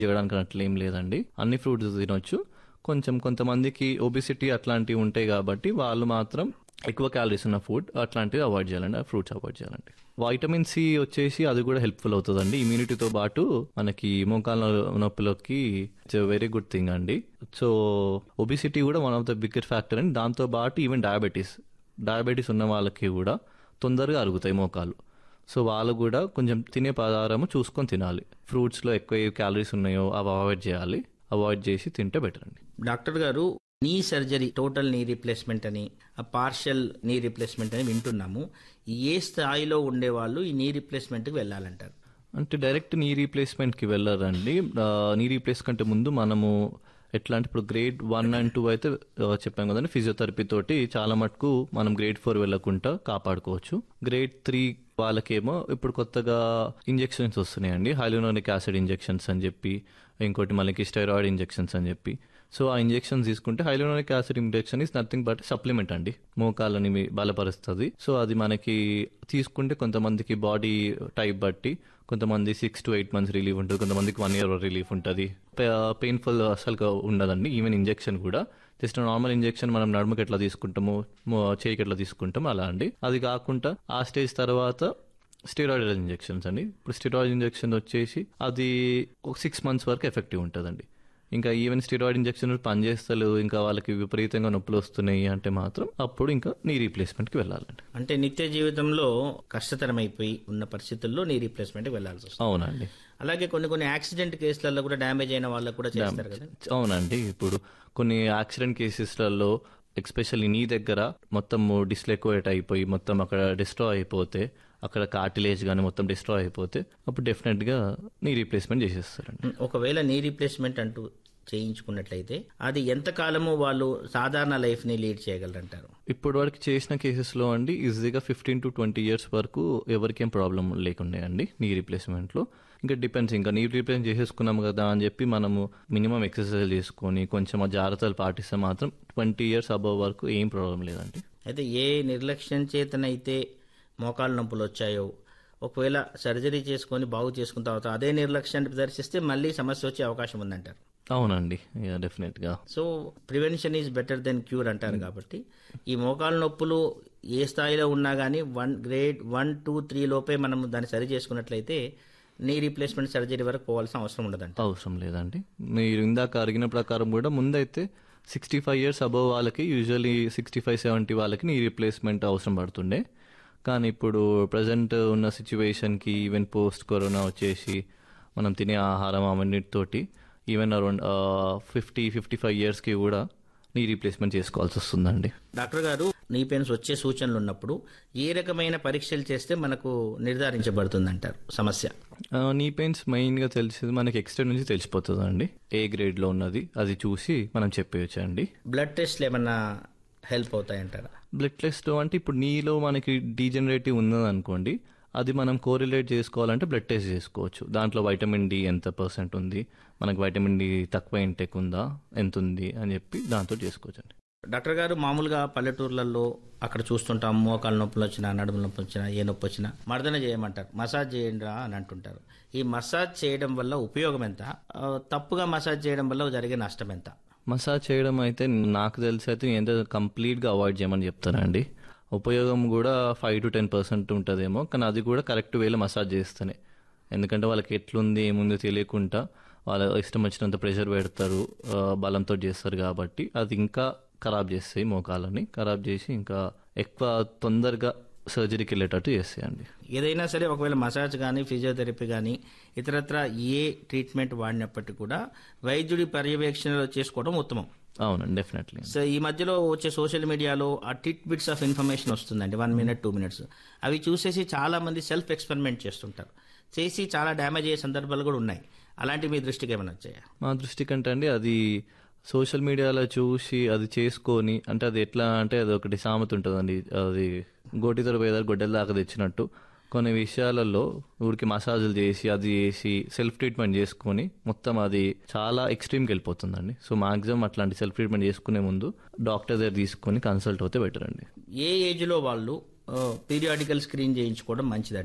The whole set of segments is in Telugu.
చేయడానికి అట్లా ఏం లేదండి అన్ని ఫ్రూట్స్ తినొచ్చు కొంచెం కొంతమందికి ఒబిసిటీ అట్లాంటివి ఉంటాయి కాబట్టి వాళ్ళు మాత్రం ఎక్కువ క్యాలరీస్ ఉన్న ఫుడ్ అట్లాంటివి అవాయిడ్ చేయాలండి ఆ ఫ్రూట్స్ అవాయిడ్ చేయాలండి వైటమిన్ సి వచ్చేసి అది కూడా హెల్ప్ఫుల్ అవుతుందండి ఇమ్యూనిటీతో పాటు మనకి మోకాల నొప్పులకి ఇట్స్ వెరీ గుడ్ థింగ్ అండి సో ఒబిసిటీ కూడా one of the biggest factor అండి దాంతో పాటు ఈవెన్ డయాబెటీస్ డయాబెటీస్ ఉన్న వాళ్ళకి కూడా తొందరగా అరుగుతాయి మోకాలు సో వాళ్ళు కూడా కొంచెం తినే పదార్థము చూసుకొని తినాలి ఫ్రూట్స్లో ఎక్కువ ఏ క్యాలరీస్ ఉన్నాయో అవి అవాయిడ్ చేయాలి అవాయిడ్ చేసి తింటే బెటర్ అండి డాక్టర్ గారు knee surgery total knee replacement అని పార్షల్ నీ రీప్లేస్మెంట్ అని వింటున్నాము ఏ స్థాయిలో ఉండేవాళ్ళు ఈ నీ రీప్లేస్మెంట్కి వెళ్ళాలంటారు అంటే డైరెక్ట్ నీ రీప్లేస్మెంట్కి వెళ్ళారండి ఆ, నీ రీప్లేస్ కంటే ముందు మనము ఎట్లా అంటే ఇప్పుడు గ్రేడ్ వన్ అండ్ టూ అయితే ఆ, చెప్పాం కదండి ఫిజియోథెరపీ తోటి చాలా మటుకు మనం గ్రేడ్ ఫోర్ వెళ్ళకుండా కాపాడుకోవచ్చు గ్రేడ్ త్రీ వాళ్ళకేమో ఇప్పుడు కొత్తగా ఇంజెక్షన్స్ వస్తున్నాయండి హైలోనోనిక్ యాసిడ్ ఇంజెక్షన్స్ అని చెప్పి ఇంకోటి మనకి స్టెరాయిడ్ ఇంజెక్షన్స్ అని చెప్పి సో ఆ ఇంజెక్షన్స్ తీసుకుంటే hyaluronic acid injection is nothing but supplement అండి మోకాలని మీ బలపరుస్తుంది సో అది మనకి తీసుకుంటే కొంతమందికి బాడీ టైప్ బట్టి కొంతమంది six to eight months relief ఉంటుంది కొంతమందికి వన్ ఇయర్ రిలీఫ్ ఉంటుంది పెయిన్ఫుల్ అసలు ఉండదండి ఈవెన్ ఇంజెక్షన్ కూడా జస్ట్ నార్మల్ ఇంజెక్షన్ మనం నడుముకి ఎట్లా తీసుకుంటాము మో- చేయికి ఎట్లా తీసుకుంటాము అలా అండి అది కాకుండా ఆ స్టేజ్ తర్వాత స్టెరాయిడ్ ఇంజెక్షన్స్ అండి ఇప్పుడు స్టెరాయిడ్ ఇంజెక్షన్ వచ్చేసి అది ఒక సిక్స్ మంత్స్ వరకు ఎఫెక్టివ్ ఉంటుందండి ఇంకా ఈవెన్ స్టెరాయిడ్ ఇంజెక్షన్ పనిచేస్తలేవు ఇంకా వాళ్ళకి విపరీతంగా నొప్పులు వస్తున్నాయి అంటే మాత్రం అప్పుడు ఇంకా నీ రీప్లేస్మెంట్కి వెళ్ళాలండి అంటే నిత్య జీవితంలో కష్టతరమైపోయి ఉన్న పరిస్థితుల్లో నీ రీప్లేస్మెంట్కి వెళ్ళాల్సి వస్తుంది అవునండి అలాగే కొన్ని కొన్ని యాక్సిడెంట్ కేసులలో కూడా డ్యామేజ్ అయిన వాళ్ళకు కూడా చేస్తారు కదా అవునండి ఇప్పుడు కొన్ని యాక్సిడెంట్ కేసెస్లలో ఎక్స్పెషల్లీ నీ దగ్గర మొత్తం డిస్లెక్వేట్ అయిపోయి మొత్తం అక్కడ డిస్ట్రాయ్ అయిపోతే అక్కడ కార్టిలేజ్ కానీ మొత్తం డిస్ట్రాయ్ అయిపోతే అప్పుడు డెఫినెట్గా నీ రీప్లేస్మెంట్ చేసేస్తారండి ఒకవేళ నీ రీప్లేస్మెంట్ అంటూ చేయించుకున్నట్లయితే అది ఎంత కాలము వాళ్ళు సాధారణ లైఫ్ ని లీడ్ చేయగలరంటారు ఇప్పటి వరకు చేసిన కేసెస్లో అండి ఈజీగా ఫిఫ్టీన్ టు ట్వంటీ ఇయర్స్ వరకు ఎవరికేం ప్రాబ్లం లేకుండే అండి నీ రీప్లేస్మెంట్లో ఇంకా డిపెండ్స్ ఇంకా నీ రీప్లేస్ చేసేసుకున్నాం కదా అని చెప్పి మనము మినిమం ఎక్సర్సైజ్ చేసుకొని కొంచెం ఆ జాగ్రత్తలు పాటిస్తే మాత్రం ట్వంటీ ఇయర్స్ అబవ్ వరకు ఏం ప్రాబ్లం లేదండి అయితే ఏ నిర్లక్ష్యం చేతనైతే మోకాలు నొప్పులు వచ్చాయో ఒకవేళ సర్జరీ చేసుకొని బాగు చేసుకున్న తర్వాత అదే నిర్లక్ష్యాన్ని ప్రదర్శిస్తే మళ్ళీ సమస్య వచ్చే అవకాశం ఉందంటారు అవునండి డెఫినెట్గా so prevention is better than cure అంటారు కాబట్టి ఈ మోకాలు నొప్పులు ఏ స్థాయిలో ఉన్నా కానీ one grade one two three లోపే మనం దాన్ని సరి చేసుకున్నట్లయితే నీ రీప్లేస్మెంట్ సర్జరీ వరకు పోవాల్సిన అవసరం ఉండదంట అవసరం లేదండి మీరు ఇందాక అడిగిన ప్రకారం కూడా ముందైతే సిక్స్టీ ఫైవ్ ఇయర్స్ అబవ్ వాళ్ళకి యూజువలీ సిక్స్టీ ఫైవ్ సెవెంటీ వాళ్ళకి నీ రీప్లేస్మెంట్ అవసరం పడుతుండే కానీ ఇప్పుడు ప్రజెంట్ ఉన్న సిచ్యువేషన్కి ఈవెన్ పోస్ట్ కరోనా వచ్చేసి మనం తినే ఆహారం అవన్నిటితోటి even around fifty fifty five ఇయర్స్కి కూడా నీ రీప్లేస్మెంట్ చేసుకోవాల్సి వస్తుందండి డాక్టర్ గారు నీ పెయిన్స్ వచ్చే సూచనలు ఉన్నప్పుడు ఏ రకమైన పరీక్షలు చేస్తే మనకు నిర్ధారించబడుతుంది అంటారు సమస్య ఆ, నీ పెయిన్స్ మెయిన్గా తెలిసేది మనకి ఎక్స్టెండ్ నుంచి తెలిసిపోతుంది అండి ఏ గ్రేడ్లో ఉన్నది అది చూసి మనం చెప్పేయచ్చు అండి బ్లడ్ టెస్ట్లు ఏమన్నా హెల్ప్ అవుతాయంటారా బ్లడ్ టెస్ట్ అంటే ఇప్పుడు నీలో మనకి డీజనరేటివ్ ఉన్నది అనుకోండి అది మనం కోరిలేట్ చేసుకోవాలంటే బ్లడ్ టెస్ట్ చేసుకోవచ్చు దాంట్లో వైటమిన్ డి ఎంత పర్సెంట్ ఉంది మనకి వైటమిన్ డి తక్కువ ఇంటెక్ ఉందా ఎంత ఉంది అని చెప్పి దాంతో చేసుకోవచ్చు అండి డాక్టర్ గారు మామూలుగా పల్లెటూర్లలో అక్కడ చూస్తుంటాం మోకాలు నొప్పులు వచ్చినా నడుముల నొప్పి వచ్చినా ఏ నొప్పి వచ్చినా మర్దన చేయమంటారు మసాజ్ చేయండి రా అని అంటుంటారు ఈ మసాజ్ చేయడం వల్ల ఉపయోగం ఎంత ఆ, తప్పుగా మసాజ్ చేయడం వల్ల జరిగే నష్టం ఎంత మసాజ్ చేయడం అయితే నాకు తెలిసి అయితే ఎంత కంప్లీట్గా అవాయిడ్ చేయమని చెప్తానండి ఉపయోగం కూడా ఫైవ్ టు టెన్ పర్సెంట్ ఉంటుందేమో కానీ అది కూడా కరెక్ట్ వేలో మసాజ్ చేస్తేనే ఎందుకంటే వాళ్ళకి ఎట్లుంది ఏముందో తెలియకుండా వాళ్ళ ఇష్టం వచ్చినంత ప్రెషర్ పెడతారు ఆ, బలంతో చేస్తారు కాబట్టి అది ఇంకా ఖరాబ్ చేస్తాయి మోకాలని ఖరాబ్ చేసి ఇంకా ఎక్కువ తొందరగా సర్జరీకి వెళ్ళేటట్టు చేస్తాయండి ఏదైనా సరే ఒకవేళ మసాజ్ కానీ ఫిజియోథెరపీ కానీ ఇతరత్ర ఏ ట్రీట్మెంట్ వాడినప్పటికీ కూడా వైద్యుడి పర్యవేక్షణలో చేసుకోవడం ఉత్తమం అవునండి డెఫినెట్లీ సో ఈ మధ్యలో వచ్చే సోషల్ మీడియాలో ఆ టిట్ బిట్స్ ఆఫ్ ఇన్ఫర్మేషన్ వస్తుందండి వన్ మినిట్ టూ మినిట్స్ అవి చూసేసి చాలా మంది సెల్ఫ్ ఎక్స్పెరిమెంట్ చేస్తుంటారు చేసి చాలా డ్యామేజ్ అయ్యే సందర్భాలు కూడా ఉన్నాయి అలాంటి మీ దృష్టికి ఏమైనా వచ్చాయా మా దృష్టి కంటే అండి అది సోషల్ మీడియాలో చూసి అది చేసుకొని అంటే అది ఎట్లా అంటే అది ఒకటి సామెత ఉంటుందండి అది గోటితర పోయేదారు గొడ్డల దాకా తెచ్చినట్టు కొన్ని విషయాలలో ఊరికి మసాజులు చేసి అది చేసి సెల్ఫ్ ట్రీట్మెంట్ చేసుకొని మొత్తం అది చాలా ఎక్స్ట్రీమ్కి వెళ్ళిపోతుందండి సో మాక్సిమం అట్లాంటి సెల్ఫ్ ట్రీట్మెంట్ చేసుకునే ముందు డాక్టర్ దగ్గర తీసుకొని కన్సల్ట్ అవుతే బెటర్ అండి ఏ ఏజ్లో వాళ్ళు పీరియాడికల్ స్క్రీన్ చేయించుకోవడం మంచిదంటారు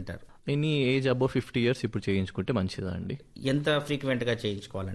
any age above fifty years ఇప్పుడు చేయించుకుంటే మంచిదా అండి ఎంత ఫ్రీక్వెంట్గా చేయించుకోవాలండి